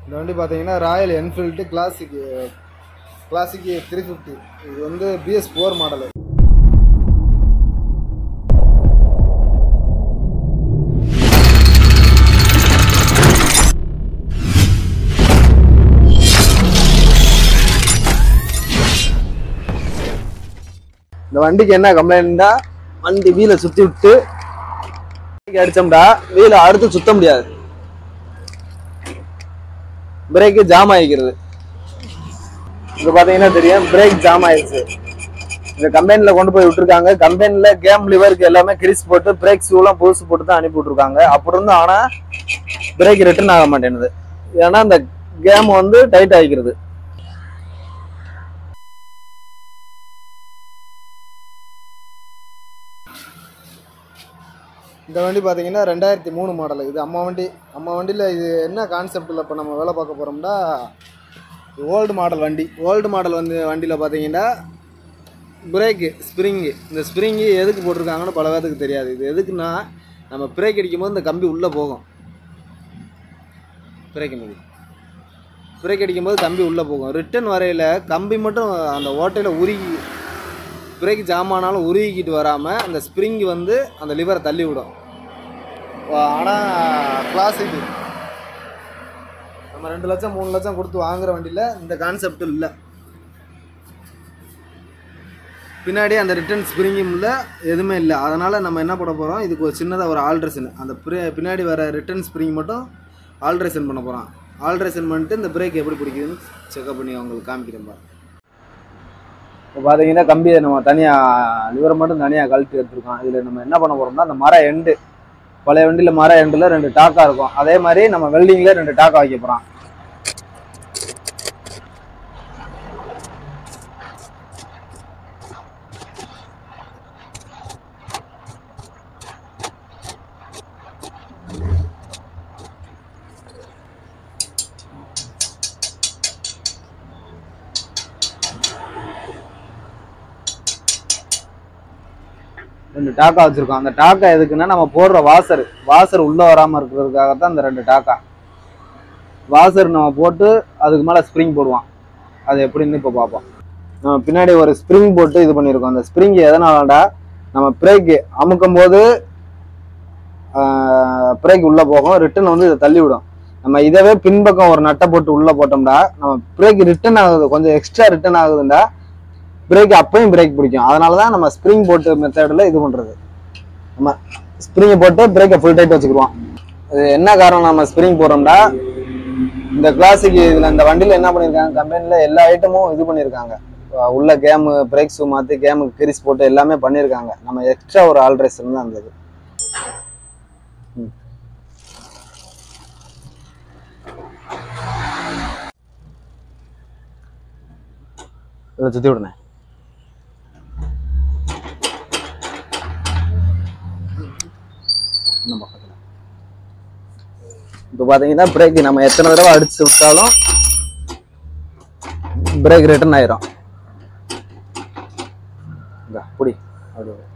இந்த வண்டி பார்த்தீங்கன்னா Royal Enfield classic classic three fifty இது வந்து பிஎஸ் ஃபோர் மாடலு இந்த வண்டிக்கு என்ன கம்ப்ளைண்ட்னா வண்டி வீலை சுற்றி விட்டு அடிச்சோம்டா வீலை அடுத்து சுத்த முடியாது பிரேக்கு ஜாம் ஆகிக்கிறது இது பார்த்தீங்கன்னா தெரியும் பிரேக் ஜாம் ஆயிடுச்சு இந்த கம்பெனியில் கொண்டு போய் விட்டுருக்காங்க கம்பெனியில் கேம் லிவருக்கு எல்லாமே கிரிஸ் போட்டு பிரேக் ஷூலாம் புதுசு போட்டு தான் அனுப்பி விட்ருக்காங்க அப்படி இருந்தும் ஆனால் பிரேக் ரிட்டர்ன் ஆக மாட்டேங்குது ஏன்னா இந்த கேம் வந்து டைட் ஆகிக்கிறது இந்த வண்டி பார்த்தீங்கன்னா ரெண்டாயிரத்தி மூணு மாடல் இது அம்மா வண்டி அம்மா வண்டியில் இது என்ன கான்செப்டில் இப்போ நம்ம வேலை பார்க்க போகிறோம்னா ஓல்டு மாடல் வண்டி ஓல்டு மாடல் வந்து வண்டியில் பார்த்தீங்கன்னா பிரேக்கு ஸ்ப்ரிங்கு இந்த ஸ்ப்ரிங்கு எதுக்கு போட்டிருக்காங்கன்னு பல பேருக்கு தெரியாது இது எதுக்குன்னா நம்ம பிரேக் அடிக்கும்போது இந்த கம்பி உள்ளே போகும் பிரேக் மீது பிரேக் அடிக்கும்போது கம்பி உள்ளே போகும் ரிட்டன் வரையில் கம்பி மட்டும் அந்த ஓட்டையில் உருகி பிரேக் ஜாம் ஆனாலும் உருகிக்கிட்டு வராமல் அந்த ஸ்ப்ரிங் வந்து அந்த லிவரை தள்ளி விடும் ஆனால் கிளாசிக் நம்ம ரெண்டு லட்சம் மூணு லட்சம் கொடுத்து வாங்குற வண்டியில் இந்த கான்செப்ட் இல்லை பின்னாடி அந்த ரிட்டர்ன் ஸ்ப்ரிங்கும் இல்லை எதுவுமே இல்லை அதனால் நம்ம என்ன பண்ண போகிறோம் இதுக்கு ஒரு சின்னதாக ஒரு ஆல்ட்ரேஷன் அந்த pri- பின்னாடி வர ரிட்டர்ன் ஸ்ப்ரிங் மட்டும் ஆல்ட்ரேஷன் பண்ண போகிறோம் ஆல்ட்ரேஷன் பண்ணிட்டு இந்த பிரேக் எப்படி பிடிக்குதுன்னு செக்அப் பண்ணி அவங்களுக்கு காமிக்கிறேன் பாரு இப்போ பார்த்தீங்கன்னா கம்பியை நம்ம தனியாக லிவரை மட்டும் தனியாக கழட்டி எடுத்துருக்கோம் இதில் நம்ம என்ன பண்ண போகிறோம்னா அந்த மர எண்டு பழைய வண்டியில் மர எண்டில் ரெண்டு டாக்கா இருக்கும் அதே மாதிரி நம்ம வெல்டிங்கில் ரெண்டு டாக்கா வைக்க போகிறோம் ரெண்டு டாக்கா வச்சிருக்கோம் அந்த டாக்கா எதுக்குன்னா நம்ம போடுற வாசர் வாசர் உள்ள வராம இருக்கிறதுக்காக தான் இந்த ரெண்டு டாக்கா வாசர் நம்ம போட்டு அதுக்கு மேல ஸ்ப்ரிங் போடுவான் அது எப்படின்னு இப்போ பார்ப்போம் நம்ம பின்னாடி ஒரு ஸ்ப்ரிங் போட்டு இது பண்ணியிருக்கோம் அந்த ஸ்ப்ரிங் எதனாலடா நம்ம பிரேக்கு அமுக்கும் போது பிரேக் உள்ள போகும் ரிட்டன் வந்து இதை தள்ளி விடும் நம்ம இதவே பின்பக்கம் ஒரு நட்டை போட்டு உள்ள போட்டோம்டா நம்ம பிரேக் ரிட்டர்ன் ஆகுது கொஞ்சம் எக்ஸ்ட்ரா ரிட்டர்ன் ஆகுதுண்டா பிரேக் அப்பயும் பிரேக் பிடிக்கும் அதனால தான் நம்ம ஸ்ப்ரிங் போட்டு மெத்தடில் இது பண்ணுறது நம்ம ஸ்ப்ரிங்கை போட்டு பிரேக்கை ஃபுல் டைட் வச்சுக்கிடுவோம் இது என்ன காரணம் நம்ம ஸ்ப்ரிங் போடுறோம்னா இந்த கிளாசிக் இதில் இந்த வண்டியில் என்ன பண்ணியிருக்காங்க கம்பெனியில் எல்லா ஐட்டமும் இது பண்ணியிருக்காங்க அஹ் உள்ள கேமு பிரேக் ஷூ மாற்றி கேமுக்கு கிரிஸ் போட்டு எல்லாமே பண்ணியிருக்காங்க நம்ம எக்ஸ்ட்ரா ஒரு ஆல்ட்ரேஷன் தான் இருந்தது இதை சுற்றி விடுனே இன்னும் பக்கத்தில் இப்போ பார்த்தீங்கன்னா பிரேக் நம்ம எத்தனை தடவை அடிச்சு விட்டாலும் பிரேக் ரிட்டர்ன் ஆயிரும் இந்த புடி அப்படி